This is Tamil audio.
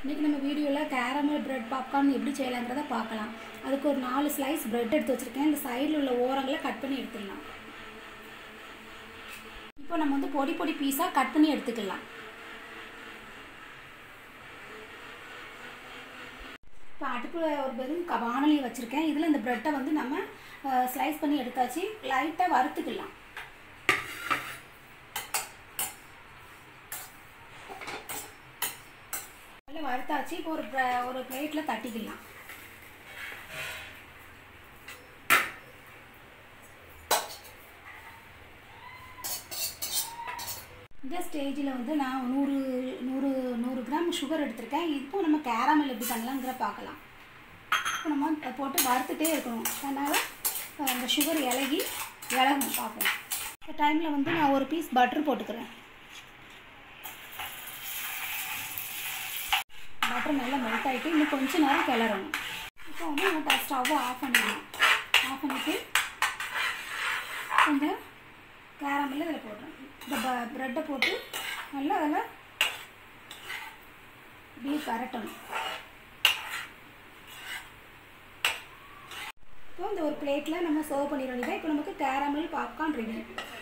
இன்றைக்கி நம்ம வீடியோவில் கேரமல் பிரெட் பாப்கார்ன் எப்படி செய்யலாங்கிறத பார்க்கலாம் அதுக்கு ஒரு நாலு ஸ்லைஸ் பிரெட் எடுத்து வச்சுருக்கேன் இந்த சைடில் உள்ள ஓரங்களை கட் பண்ணி எடுத்துடலாம் இப்போ நம்ம வந்து பொடி பொடி பீஸாக கட் பண்ணி எடுத்துக்கலாம் இப்போ அடுப்பில் ஒரு வெறும் க- வாணலி வச்சுருக்கேன் இதில் இந்த ப்ரெட்டை வந்து நம்ம ஸ்லைஸ் பண்ணி எடுத்தாச்சு லைட்டாக வறுத்துக்கலாம் நல்லா வறுத்தாச்சு இப்போ ஒரு ப்ர- ஒரு பிளேட்டில் தட்டிக்கலாம் இந்த ஸ்டேஜில் வந்து நான் நூறு நூறு நூறு கிராம் சுகர் எடுத்திருக்கேன் இப்போ நம்ம கேரமல் எப்படி பண்ணலாங்கிற பார்க்கலாம் இப்போ நம்ம அதை போட்டு வறுத்துட்டே இருக்கணும் அதனால் அஹ், அந்த சுகர் இலகி இலகும் பார்ப்போம் இந்த டைமில் வந்து நான் ஒரு பீஸ் பட்டர் போட்டுக்கிறேன் பட்டர் நல்லா மெல்ட் ஆகிட்டு இன்னும் கொஞ்ச நேரம் கிளறணும் இப்போ வந்து நம்ம ஸ்டவ்வை ஆஃப் பண்ணிடணும் ஆஃப் பண்ணிவிட்டு கொஞ்சம் கேரமில் இதில் போடுறேன் இந்த ப ப்ரெட்டை போட்டு நல்லா அதில் இப்படியே பரட்டணும் இப்போ இந்த ஒரு பிளேட்டில் நம்ம சர்வ் பண்ணிட வேண்டியது இப்போ நமக்கு கேரமல் பாப்கார்ன் ரெடி